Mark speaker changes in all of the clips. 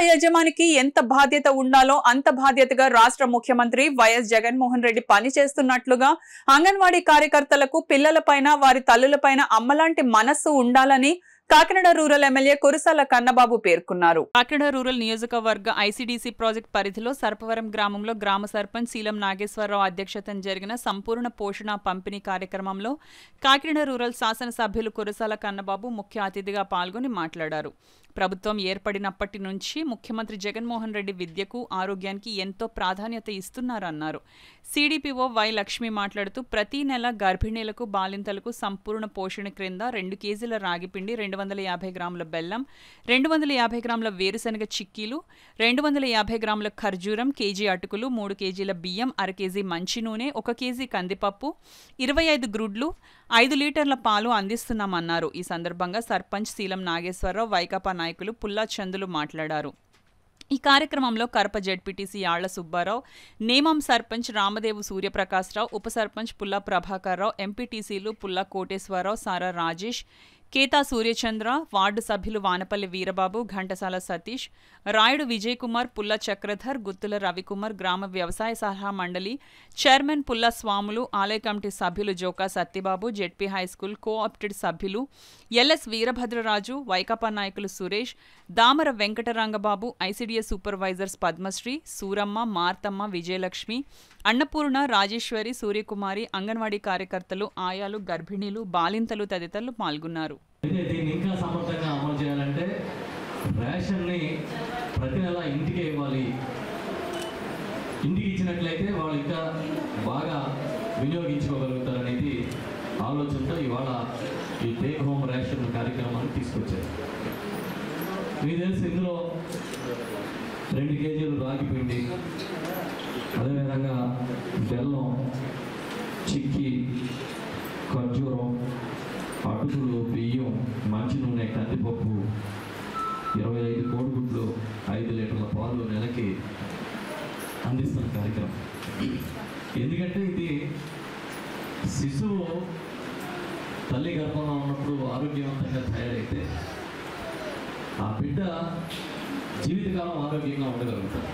Speaker 1: యజమానికి ఎంత బాధ్యత ఉండాలో అంత బాధ్యతగా రాష్ట్ర ముఖ్యమంత్రి వైఎస్ జగన్మోహన్ రెడ్డి పనిచేస్తున్నట్లుగా అంగన్వాడీ కార్యకర్తలకు పిల్లలపైన వారి తల్లులపైన అమ్మలాంటి మనస్సు ఉండాలని కాకినాడ రూరల్ ఎమ్మెల్యే కురసాల కన్నబాబు పేర్కొన్నారు కాకినాడ రూరల్ నియోజకవర్గ ఐసీడీసీ ప్రాజెక్ట్ పరిధిలో సర్పవరం గ్రామంలో గ్రామ సర్పంచ్ శీలం నాగేశ్వరరావు అధ్యక్షతన జరిగిన సంపూర్ణ పోషణ పంపిణీ కార్యక్రమంలో కాకినాడ రూరల్ శాసనసభ్యులు కురసాల కన్నబాబు ముఖ్య అతిథిగా పాల్గొని మాట్లాడారు ప్రభుత్వం ఏర్పడినప్పటి నుంచి ముఖ్యమంత్రి జగన్మోహన్ రెడ్డి విద్యకు ఆరోగ్యానికి ఎంతో ప్రాధాన్యత ఇస్తున్నారన్నారు సిడిపిఓ వై లక్ష్మి మాట్లాడుతూ ప్రతి నెల గర్భిణీలకు బాలింతలకు సంపూర్ణ పోషణ క్రింద రెండు కేజీల రాగిపిండి రెండు వందల యాభై గ్రాముల బెల్లం రెండు వందల యాభై గ్రాముల వేరుశనగ చిక్కీలు రెండు వందల యాభై గ్రాముల ఖర్జూరం కేజీ అటుకులు మూడు కేజీల బియ్యం అర కేజీ మంచి నూనె ఒక కేజీ కందిపప్పు ఇరవై ఐదు గ్రుడ్లు ఐదు లీటర్ల పాలు అందిస్తున్నామన్నారు ఈ సందర్భంగా సర్పంచ్ శీలం నాగేశ్వరరావు వైకాపా నాయకులు పుల్లా చందులు మాట్లాడారు ఈ కార్యక్రమంలో కరప జెడ్పీటీసీ యాళ్ల సుబ్బారావు నేమం సర్పంచ్ రామదేవు సూర్యప్రకాశ్రావు ఉప సర్పంచ్ పుల్లా ప్రభాకర్రావు ఎంపీటీసీలు పుల్లా కోటేశ్వరరావు సారా రాజేష్ కేతా సూర్యచంద్ర వార్డు సభ్యులు వానపల్లి వీరబాబు ఘంటసాల సతీష్ రాయుడు విజయ్ కుమార్ పుల్ల చక్రధర్ గుత్తుల రవికుమార్ గ్రామ వ్యవసాయ సలహా మండలి చైర్మన్ పుల్ల స్వాములు ఆలయ కమిటీ సభ్యులు Joka Satyababu ZP high school coopted సభ్యులు ఎల్ఎస్ వీరభద్రరాజు వైకాపా నాయకులు సురేష్ దామర వెంకటరంగబాబు ఐసీడీఎస్ సూపర్వైజర్స్ పద్మశ్రీ సూరమ్మ మార్తమ్మ విజయలక్ష్మి అన్నపూర్ణ రాజేశ్వరి సూర్యకుమారి అంగన్వాడీ కార్యకర్తలు ఆయాలు గర్భిణీలు బాలింతలు తదితరులు పాల్గొన్నారు
Speaker 2: అయితే దీన్ని ఇంకా సమర్థంగా అమలు చేయాలంటే రేషన్ని ప్రతి నెల ఇంటికే ఇవ్వాలి ఇంటికి ఇచ్చినట్లయితే వాళ్ళు ఇంకా బాగా వినియోగించుకోగలుగుతారనేది ఆలోచనతో ఇవాళ ఈ టేక్ హోమ్ రేషన్ కార్యక్రమాన్ని తీసుకొచ్చారు మీకు తెలిసి ఇందులో రెండు కేజీలు రాగి పిండి అదేవిధంగా బెల్లం చిక్కీ ఖర్జూరం అటుకులు బియ్యం మంచి నూనె కందిపప్పు ఇరవై ఐదు కోడిగుడ్లు ఐదు లీటర్ల పాలు నెలకి అందిస్తున్న కార్యక్రమం ఎందుకంటే ఇది శిశువు తల్లి గర్భంలో ఉన్నప్పుడు ఆరోగ్యవంతంగా తయారైతే ఆ బిడ్డ జీవితకాలం ఆరోగ్యంగా ఉండగలుగుతారు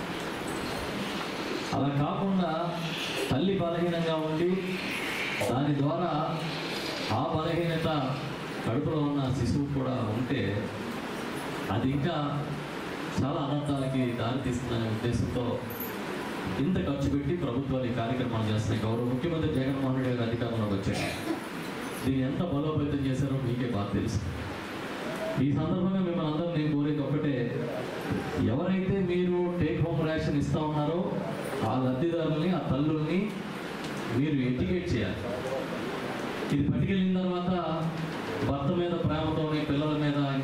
Speaker 2: అలా కాకుండా తల్లి బలహీనంగా ఉండి దాని ద్వారా ఆ బలహీనత కడుపులో ఉన్న శిశువు కూడా ఉంటే అది ఇంకా చాలా అనర్థాలకి దారితీస్తుందనే ఉద్దేశంతో ఇంత ఖర్చు పెట్టి ప్రభుత్వాలు ఈ కార్యక్రమాలు చేస్తున్నాయి గౌరవ ముఖ్యమంత్రి జగన్మోహన్ రెడ్డి గారు అధికారంలోకి వచ్చారు దీన్ని ఎంత బలోపేతం చేశారో మీకే బాగా తెలుసు ఈ సందర్భంగా మిమ్మల్ని అందరూ నేను కోరేది ఒకటే ఎవరైతే మీరు టేక్ హోమ్ రేషన్ ఇస్తా ఉన్నారో ఆ లబ్ధిదారుల్ని ఆ తల్లుల్ని మీరు ఎడ్యుకేట్ చేయాలి ఇది పట్టుకెళ్ళిన తర్వాత భర్త మీద ప్రేమతోని పిల్లల మీద